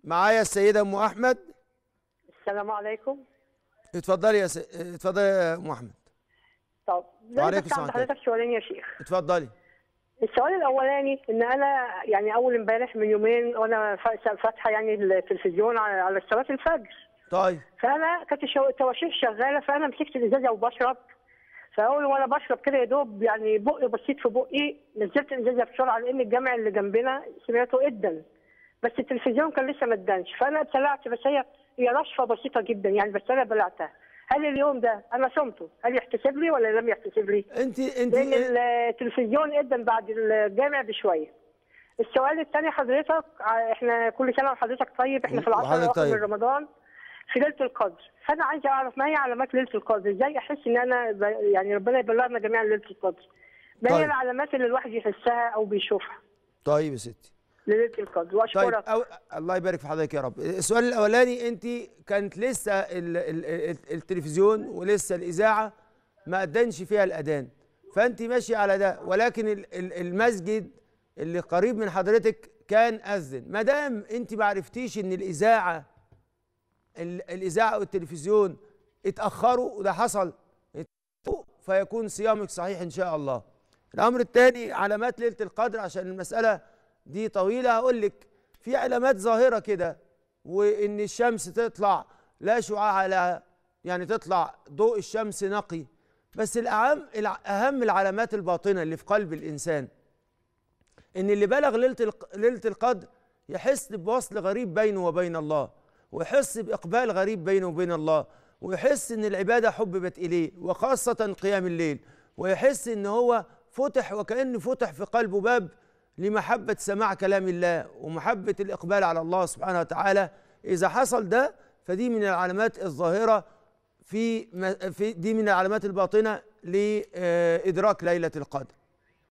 معايا السيدة أم أحمد السلام عليكم اتفضلي يا س... اتفضلي يا أم أحمد طب زي وعليكم بس عند السلام. حضرتك سؤالين يا شيخ اتفضلي السؤال الاولاني ان انا يعني اول امبارح من يومين وانا ف- فاتحه يعني التلفزيون على على صلاه الفجر طيب فانا كانت الشو- التواشيح شغاله فانا مسكت الازازه وبشرب فاول وانا بشرب كده يا دوب يعني بقي بسيط في بقي نزلت الازازه بسرعه لان الجامع اللي جنبنا سمعته ادن بس التلفزيون كان لسه ما ادنش فانا ابتلعت بس هي هي رشفه بسيطه جدا يعني بس انا بلعتها هل اليوم ده انا صمته هل يحتسب لي ولا لم يحتسب لي؟ انت انت لان التلفزيون ادن بعد الجامع بشويه السؤال الثاني حضرتك ع- احنا كل سنه وحضرتك طيب احنا في العشر وحضرتك الاواخر طيب. من رمضان في ليله القدر فانا عايزه اعرف ما هي علامات ليله القدر ازاي احس ان انا ب... يعني ربنا يبلغنا جميعا ليله القدر ما هي طيب. العلامات اللي الواحد يحسها او بيشوفها طيب يا ستي لليله القدر طيب واشكرك أو... الله يبارك في حضرتك يا رب السؤال الاولاني انت كانت لسه ال... ال... ال- التلفزيون ولسه الاذاعه ما ادنش فيها الاذان فانت ماشيه على ده ولكن ال... ال- المسجد اللي قريب من حضرتك كان اذن ما دام انت ما عرفتيش ان الاذاعه ال... الاذاعه والتلفزيون اتاخروا وده حصل اتأخروا، فيكون صيامك صحيح ان شاء الله الامر الثاني علامات ليله القدر عشان المساله دي طويله هقول لك في علامات ظاهره كده وان الشمس تطلع لا شعاع لها يعني تطلع ضوء الشمس نقي بس الاهم اهم العلامات الباطنه اللي في قلب الانسان ان اللي بلغ ليله الق- ليله القدر يحس بوصل غريب بينه وبين الله ويحس باقبال غريب بينه وبين الله ويحس ان العباده حببت اليه وخاصه قيام الليل ويحس ان هو فتح وكانه فتح في قلبه باب لمحبه سماع كلام الله ومحبه الاقبال على الله سبحانه وتعالى اذا حصل ده فدي من العلامات الظاهره في م- في دي من العلامات الباطنه لادراك ليله القدر